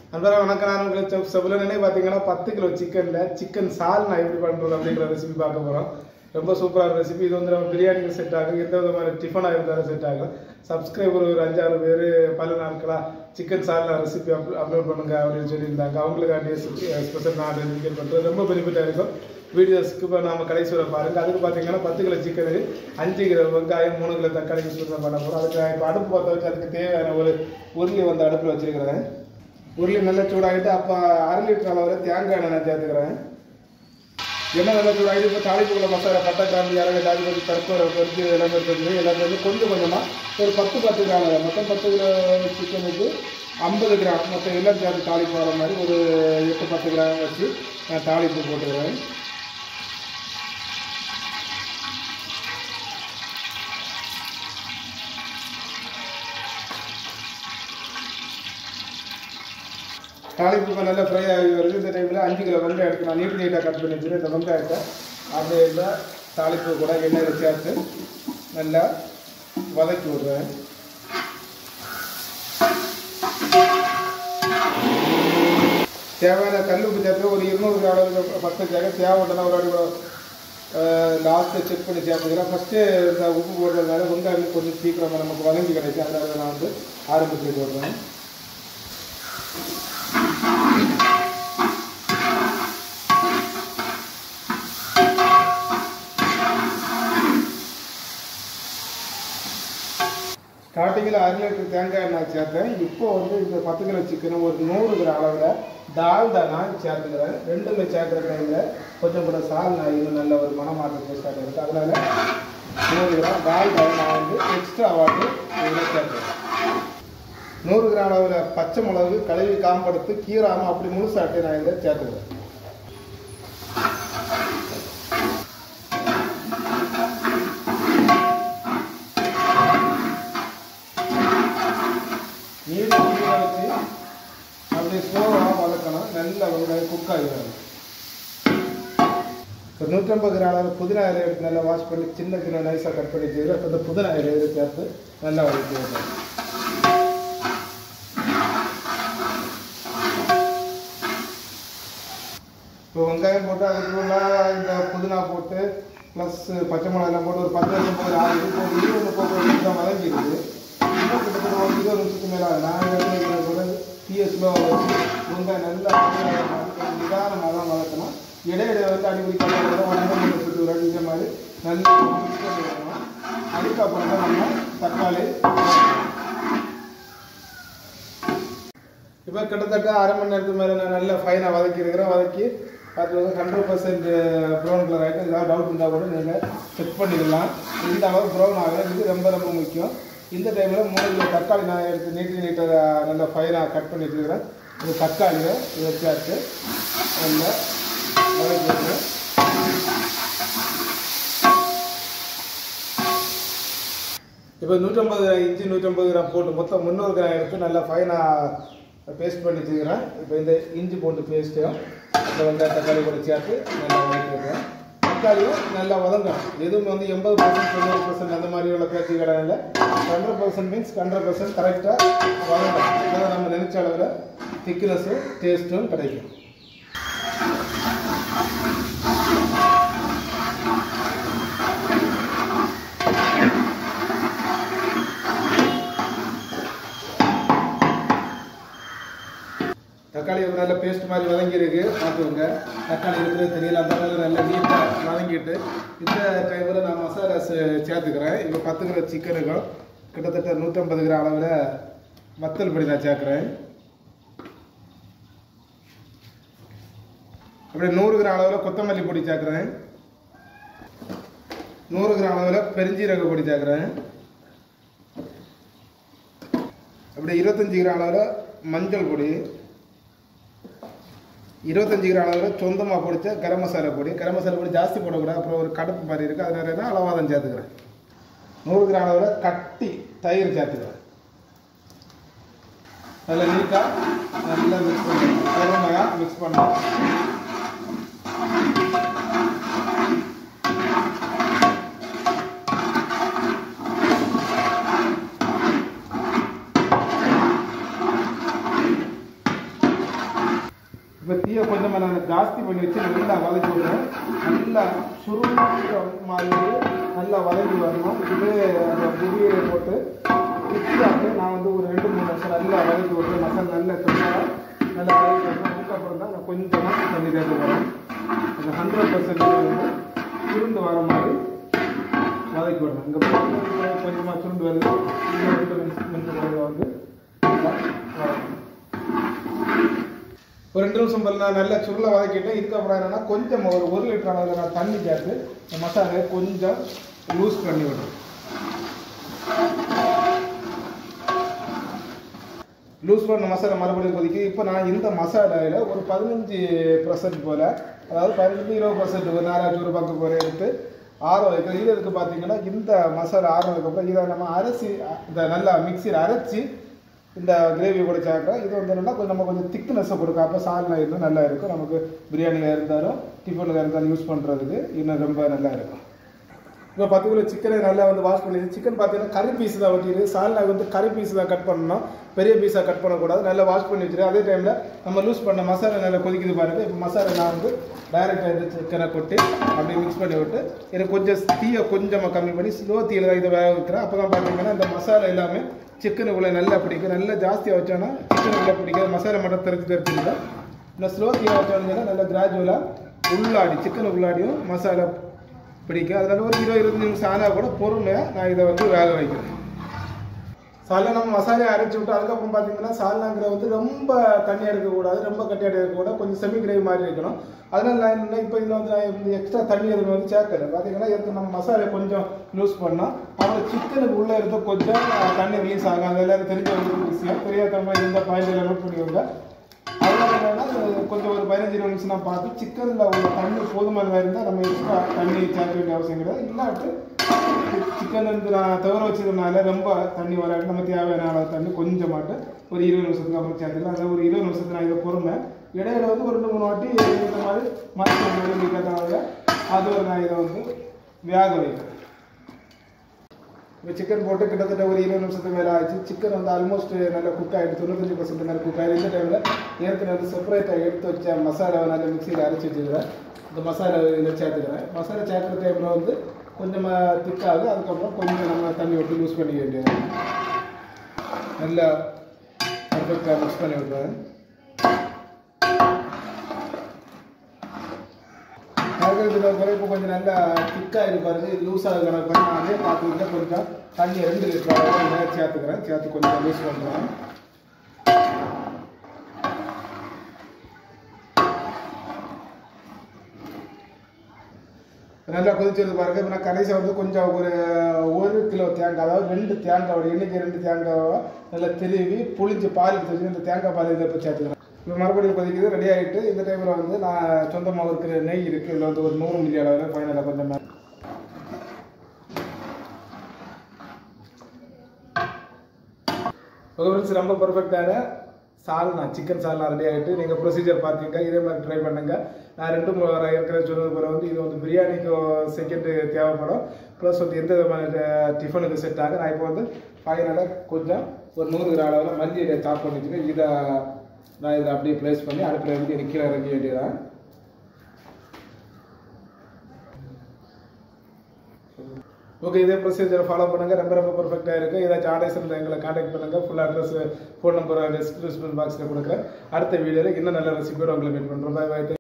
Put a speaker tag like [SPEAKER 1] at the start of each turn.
[SPEAKER 1] நண்பர்களே வணக்கம் நான் உங்களுக்கு செஃப் செபுலனே பார்த்தீங்கன்னா பத்து கிலோ சிக்கனில் சிக்கன் சால் நான் எப்படி பண்ணுறது அப்படிங்கிற ரெசிபி பார்க்க போகிறோம் ரொம்ப சூப்பரான ரெசிபி இது வந்து நம்ம பிரியாணிக்கு செட் ஆகும் எந்த விதமான டிஃபனாக இருந்தாலும் செட் ஆகும் சப்ஸ்கிரைபர் ஒரு அஞ்சாறு பேர் பல நாட்களாக chicken salna recipe up upload பண்ணுங்க அப்படின்னு சொல்லியிருந்தாங்க அவங்களுக்காண்டி ஸ்பெஷல் நான் டெடிகேட் பண்ணுறது ரொம்ப பெனிஃபிட்டாக இருக்கும் வீடியோஸ்க்கு இப்போ நாம கடைசி வரை பாருங்க அதுக்கு பார்த்தீங்கன்னா பத்து கிலோ சிக்கனுக்கு அஞ்சு கிலோ வெங்காயம் மூணு கிலோ தக்காளி யூஸ் பண்ண பண்ண போகிறோம் அதுக்கு இப்போ அடுப்பு பற்ற வச்சு அதுக்கு தேவையான ஒரு உருளி வந்து அடுப்பில் வச்சிருக்கிறேன் உருளி நல்லா சூடாகிட்டு அப்போ அரை லிட்டர் அளவில் தேங்காய் எண்ணெய் நான் சேர்த்துக்கிறேன் எண்ணெய் நல்லா சூடாகிட்டு இப்போ தாளிப்புக்குள்ள மசாலா பட்டை கிராம்பு இறங்க தாலி பற்றி தற்கொலை பொறுத்து எல்லாமே இருக்குது எல்லாமே வந்து கொஞ்சம் கொஞ்சமாக ஒரு பத்து பத்து கிராம் மொத்தம் பத்து கிலோ சிக்கனுக்கு ஐம்பது கிராம் மொத்தம் எல்லாம் சேர்த்து தாளிப்பு வர மாதிரி ஒரு எட்டு பத்து கிராம் வச்சு நான் தாளிப்பு போட்டுக்கிறேன் தாளிப்பு இப்போ நல்லா ஃப்ரை ஆகி வருது இந்த டைமில் அஞ்சு கிலோ வெங்காயம் எடுத்து நான் நீட் நீட்டாக கட் பண்ணி வச்சுருக்கேன் இந்த வெங்காயத்தை அப்படியே இந்த தாளிப்பு கூட எண்ணெயில் சேர்த்து நல்லா வதக்கி விடுறேன் தேவையான கல் உப்பு சேர்த்து ஒரு இருநூறு கிராம் அளவுக்கு ஃபஸ்ட்டு சேர்க்க தேவைப்பட்டனா ஒரு அடி லாஸ்ட்டு செக் பண்ணி சேர்த்துக்கிறேன் ஃபஸ்ட்டு இந்த உப்பு போடுறதுனால வெங்காயம் கொஞ்சம் சீக்கிரமாக நமக்கு வதங்கி கிடைக்கும் அதனால நான் வந்து ஆரம்பிச்சு போடுறேன் ஸ்டார்டிங்கில் அரை லிட்டர் தேங்காய் எண்ணெய் சேர்த்தேன் இப்போ வந்து இந்த பத்து கிலோ சிக்கன் ஒரு நூறு கிராம் அளவில் டால்டா நான் சேர்த்துக்கிறேன் ரெண்டுமே சேர்க்குற டைமில் கொஞ்சம் கூட சால் நான் இன்னும் நல்ல ஒரு மனமாற்றத்தை ஸ்டார்ட் ஆகிருக்கு அதனால் நூறு கிராம் டால்டா நான் வந்து எக்ஸ்ட்ரா வாட்டர் இதில் சேர்க்குறேன் நூறு கிராம் அளவில் பச்சை மிளகு கழுவி காம்படுத்து கீராமல் அப்படி முழுசாட்டி நான் இதில் சேர்த்துக்கிறேன் மீடியம் ஹீட்டில் வச்சு அப்படியே ஸ்லோவாக வதக்கணும் நல்லா வெங்காயம் குக் ஆகிடும் ஒரு நூற்றம்பது கிராம் அளவு புதினா இலை எடுத்து நல்லா வாஷ் பண்ணி சின்ன சின்ன நைஸாக கட் பண்ணி வச்சுக்கிறேன் அப்போ இந்த புதினா இலை எடுத்து சேர்த்து நல்லா வதக்கி விடுறேன் இப்போ வெங்காயம் போட்டு அதுக்குள்ள இந்த புதினா போட்டு ப்ளஸ் பச்சை மிளகாய் போட்டு ஒரு பத்து நிமிஷம் போது ஆறு இது போட்டு இருபது போட்டு ஒரு நிமிஷம் வதங்கிடுது இன்னும் கிட்டத்தட்ட ஒரு இருபது நிமிஷத்துக்கு மேலே ஆகுது நான் எடுத்து கூட பிஎஸ்லோ வச்சு வெங்காயம் நல்லா நிதானமாக தான் வதக்கணும் இடையிடையே வந்து அடிக்கடி கலர் ஒன்று சுற்றி ஒரு அடிக்கிற மாதிரி நல்லா மிக்ஸ் பண்ணி விடணும் அதுக்கப்புறம் தான் நம்ம தக்காளி இப்போ கிட்டத்தட்ட அரை மணி நேரத்துக்கு மேலே நான் நல்லா ஃபைனாக வதக்கி இருக்கிறேன் வதக்கி அது வந்து ஹண்ட்ரட் பர்சன்ட் ப்ரௌன் கலர் ஆகிட்டு ஏதாவது டவுட் இருந்தால் கூட நீங்கள் செக் பண்ணிடலாம் இந்த அளவு ப்ரௌன் ஆகணும் இது ரொம்ப ரொம்ப முக்கியம் இந்த டைமில் மூணு கிலோ தக்காளி நான் எடுத்து நீட்டு நீட்டாக நல்லா ஃபைனாக கட் பண்ணி வச்சுருக்கிறேன் இந்த தக்காளியை இதை சேர்த்து நல்லா வதக்கி வைக்கிறேன் இப்போ நூற்றம்பது இன்ச்சு நூற்றம்பது கிராம் போட்டு மொத்தம் முந்நூறு கிராம் எடுத்து நல்லா ஃபைனாக பேஸ்ட் பண்ணி வச்சுக்கிறேன் இப்போ இந்த இஞ்சி போட்டு பேஸ்ட்டையும் இந்த வெங்காய தக்காளி கூட சேர்த்து நல்லா வதக்கி வைக்கிறேன் தக்காளியும் நல்லா வதங்கணும் எதுவும் வந்து எண்பது பர்சன்ட் தொண்ணூறு பர்சன்ட் அந்த மாதிரி உள்ள பேச்சு கிடையாது இல்லை hundred percent means hundred percent கரெக்டாக வதங்கணும் அதாவது நம்ம நினைச்ச அளவில் திக்னஸும் டேஸ்ட்டும் கிடைக்கும் தக்காளி ஒரு நல்ல பேஸ்ட் மாதிரி வதங்கியிருக்கு பார்த்துக்கோங்க தக்காளி இருக்கிறது தெரியல அந்த மாதிரி நல்லா நீட்டாக வதங்கிட்டு இந்த டைமில் நான் மசாலா சே- சேர்த்துக்கிறேன் இப்போ பத்து கிலோ சிக்கனுக்கும் கிட்டத்தட்ட நூற்றம்பது கிராம் அளவில் வத்தல் பொடி நான் சேர்க்குறேன் அப்படியே நூறு கிராம் அளவில் கொத்தமல்லி பொடி சேர்க்குறேன் நூறு கிராம் அளவில் பெருஞ்சீரக பொடி சேர்க்குறேன் அப்படியே இருபத்தஞ்சி கிராம் அளவில் மஞ்சள் பொடி இருபத்தஞ்சி கிராம் அளவில் சொந்தமாக பொடிச்ச கரம் மசாலா பொடி கரம் மசாலா பொடி ஜாஸ்தி போடக்கூடாது அப்புறம் ஒரு கடுப்பு மாதிரி இருக்குது அதனால என்ன அளவாக தான் சேர்த்துக்கிறேன் நூறு கிராம் அளவில் கட்டி தயிர் சேர்த்துக்கிறேன் நல்லா நீட்டாக நல்லா மிக்ஸ் பண்ணணும் பொறுமையாக மிக்ஸ் பண்ணணும் இப்போ தீயை கொஞ்சமாக நான் ஜாஸ்தி பண்ணி வச்சு நல்லா வதக்கி விடுறேன் நல்லா சுருங்க மாதிரி நல்லா வதக்கி வரணும் இது அந்த புதியை போட்டு குச்சியாட்டு நான் வந்து ஒரு ரெண்டு மூணு நிமிஷம் நல்லா வதக்கி விடுறேன் மசாலா நல்லா கொஞ்சம் நல்லா வதக்கி விடுறேன் அதுக்கப்புறம் தான் நான் கொஞ்சமாக தண்ணி சேர்த்து வரேன் அது ஹண்ட்ரட் பர்சன்ட் வந்து சுருண்டு வர மாதிரி வதக்கி விடணும் இங்கே கொஞ்சமாக சுருண்டு வருது இன்னும் ரெண்டு நிமிஷம் வந்து நல்லா வதக்கணும். ஒரு ரெண்டு நிமிஷம் போல நான் நல்லா சுருளை வதக்கிட்டு இதுக்கப்புறம் என்னன்னா கொஞ்சம் ஒரு ஒரு லிட்டர் அளவில் நான் தண்ணி சேர்த்து இந்த மசாலையை கொஞ்சம் லூஸ் பண்ணி விடுறேன் லூஸ் பண்ண மசாலா மறுபடியும் கொதிக்கு இப்போ நான் இந்த மசாலாவில் ஒரு பதினஞ்சு பர்சன்ட் போல் அதாவது பதினஞ்சு இருபது பர்சன்ட் ஒரு நாலாயிரத்தி ஒரு பக்கம் போல எடுத்து ஆற வைக்கிறது இது எதுக்கு பார்த்தீங்கன்னா இந்த மசாலா ஆறினதுக்கப்புறம் இதை நம்ம அரைச்சி இந்த நல்லா மிக்சியில் அரைச்சி இந்த கிரேவி கூட சேர்க்குறோம் இது வந்து என்னன்னா கொஞ்சம் நம்ம கொஞ்சம் திக்னஸை கொடுக்கும் அப்போ சால்னா இன்னும் நல்லா இருக்கும் நமக்கு பிரியாணியில் இருந்தாலும் டிஃபனில் இருந்தாலும் யூஸ் பண்ணுறதுக்கு இன்னும் ரொம்ப நல்லா இருக்கும் இப்போ பத்து கிலோ சிக்கனை நல்லா வந்து வாஷ் பண்ணி சிக்கன் பார்த்தீங்கன்னா கறி பீஸ் தான் வட்டிது சால்னா வந்து கறி பீஸ் தான் கட் பண்ணணும் பெரிய பீஸாக கட் பண்ணக்கூடாது நல்லா வாஷ் பண்ணி வச்சுரு அதே டைமில் நம்ம லூஸ் பண்ண மசாலா நல்லா கொதிக்குது பாருங்க இப்போ மசாலா நான் வந்து டைரெக்டாக இந்த சிக்கனை கொட்டி அப்படியே மிக்ஸ் பண்ணி விட்டு எனக்கு கொஞ்சம் தீயை கொஞ்சமாக கம்மி பண்ணி ஸ்லோ தீயில் தான் இதை வேக வைக்கிறேன் அப்போ தான் பார்த்தீங்கன்னா இந்த மசாலா எல்லாமே சிக்கனுக்குள்ளே நல்லா பிடிக்கும் நல்லா ஜாஸ்தியாக வச்சோன்னா சிக்கனுக்குள்ளே பிடிக்காது மசாலா மட்டும் தெரிஞ்சு தெரிஞ்சுக்கிட்டா இந்த ஸ்லோ தீயை வச்சோன்னா நல்லா கிராஜுவலாக உள்ளாடி சிக்கன் உள்ளாடியும் மசாலா பிடிக்கும் அதனால ஒரு இருபது இருபது நிமிஷம் ஆனால் கூட பொறுமையாக நான் இதை வந்து வேக வைக்கிறேன் சால்னா நம்ம மசாலையை அரைச்சி விட்டு அதுக்கப்புறம் பார்த்தீங்கன்னா சால்னாங்கிற வந்து ரொம்ப தண்ணியாக இருக்கக்கூடாது ரொம்ப கட்டியாக இருக்கக்கூடாது கொஞ்சம் செமி கிரேவி மாதிரி இருக்கணும் அதனால நான் என்ன இப்போ இதில் வந்து நான் இந்த எக்ஸ்ட்ரா தண்ணி எதுவும் வந்து சேர்க்கல பார்த்தீங்கன்னா இதுக்கு நம்ம மசாலையை கொஞ்சம் லூஸ் பண்ணோம் அப்புறம் சிக்கனுக்கு உள்ளே இருக்க கொஞ்சம் தண்ணி ரிலீஸ் ஆகும் அது எல்லாரும் தெரிஞ்ச ஒரு விஷயம் தெரியாதவங்க இந்த பாயிண்ட் நோட் பண்ணிக்கோங்க அதனால என்னன்னா அது கொஞ்சம் ஒரு பதினஞ்சு இருபது நிமிஷம் நான் பார்த்து சிக்கனில் ஒரு தண்ணி போதுமானதாக இருந்தால் நம்ம எக்ஸ்ட்ரா தண்ணி சேர்க்க வேண்டிய அவசியம் கிடையாது இல்லாட்டு சிக்கன் வந்து நான் தவிர வச்சதுனால ரொம்ப தண்ணி வராது நம்ம தேவையான அளவு தண்ணி கொஞ்சமாட்டு ஒரு இருபது நிமிஷத்துக்கு அப்புறம் சேர்த்துக்கலாம் அதாவது ஒரு இருபது நிமிஷத்துக்கு நான் இதை பொறுமை இடையில வந்து ஒரு ரெண்டு மூணு வாட்டி இந்த மாதிரி மரத்தில் நிற்கிறதுனால அது ஒரு நான் இதை வந்து வேக வைக்கிறேன் இப்போ சிக்கன் போட்டு கிட்டத்தட்ட ஒரு இருபது நிமிஷத்துக்கு மேலே ஆச்சு சிக்கன் வந்து ஆல்மோஸ்ட் நல்லா குக் ஆகிட்டு தொண்ணூத்தஞ்சு பர்சன்ட் மேலே குக் ஆகிடுது இந்த டைமில் ஏற்கனவே வந்து செப்பரேட்டாக எடுத்து வச்ச மசாலாவை நல்லா மிக்சியில் அரைச்சி வச்சுக்கிறேன் இந்த மசாலா இதில் சேர்த்துக்கிறேன் மசாலா சேர்க்குற டைமில் வந்து கொஞ்சமாக திக்காகுது அதுக்கப்புறம் கொஞ்சம் நம்ம தண்ணி விட்டு யூஸ் பண்ணிக்க வேண்டியது நல்லா பர்ஃபெக்டாக மிக்ஸ் பண்ணி விட்ருவேன் அதுக்கு பிறகு இப்போ கொஞ்சம் நல்லா திக்காக இருக்கு பாருங்க இது லூஸாக கணக்கு பண்ணி நான் அதே பார்த்துக்கிட்டு கொஞ்சம் தண்ணி ரெண்டு லிட்டர் அளவு மேலே சேர்த்துக்கிறேன் சேர்த்து கொஞ்சம் லூஸ் பண்ணுறேன் நல்லா கொதிச்சது பாருங்க இப்போ நான் கடைசியாக வந்து கொஞ்சம் ஒரு ஒரு கிலோ தேங்காய் அதாவது ரெண்டு தேங்காவோட எண்ணிக்கை ரெண்டு தேங்காவை நல்லா திருவி புளிஞ்சு பால் எடுத்து வச்சு இந்த தேங்காய் பால் இதை இப்போ சேர்த்துக்கிறேன் இப்போ மறுபடியும் கொதிக்குது ரெடி ஆகிட்டு இந்த டைமில் வந்து நான் சொந்தமாக இருக்கிற நெய் இருக்குது இதில் வந்து ஒரு நூறு மில்லி அளவில் ஃபைனலாக கொஞ்சம் மே- ஓகே ஃப்ரெண்ட்ஸ் ரொம்ப பர்ஃபெக்டான சால்னா சிக்கன் சால்னா ரெடி ஆகிட்டு நீங்கள் ப்ரொசீஜர் பார்த்தீங்க இதே மாதிரி ட்ரை பண்ணுங்க நான் ரெண்டு மூணு வர ஏற்கனவே சொன்னது போல வந்து இது வந்து பிரியாணிக்கு செகண்ட் தேவைப்படும் ப்ளஸ் வந்து எந்த விதமான டிஃபனுக்கு செட் ஆகும் நான் இப்போ வந்து ஃபைனலாக கொஞ்சம் ஒரு நூறு கிராம் அளவில் மல்லி இதை சாப் பண்ணி வச்சுருக்கேன் இதை நான் இதை அப்படியே ப்ளேஸ் பண்ணி அடுப்பில் இருந்து எனக்கு கீழே இறக்க வேண்டியதான் ஓகே இதே ப்ரொசீஜரை ஃபாலோ பண்ணுங்க ரொம்ப ரொம்ப பர்ஃபெக்டாக இருக்கு ஏதாச்சும் ஆர்டர்ஸ் இருந்தால் எங்களை காண்டாக்ட் பண்ணுங்க full address phone number description பாக்ஸில் கொடுக்குறேன் அடுத்த வீடியோவில் இன்னும் நல்ல ரெசிபியோட உங்களை மீட் பண்ணுறோம் பை பை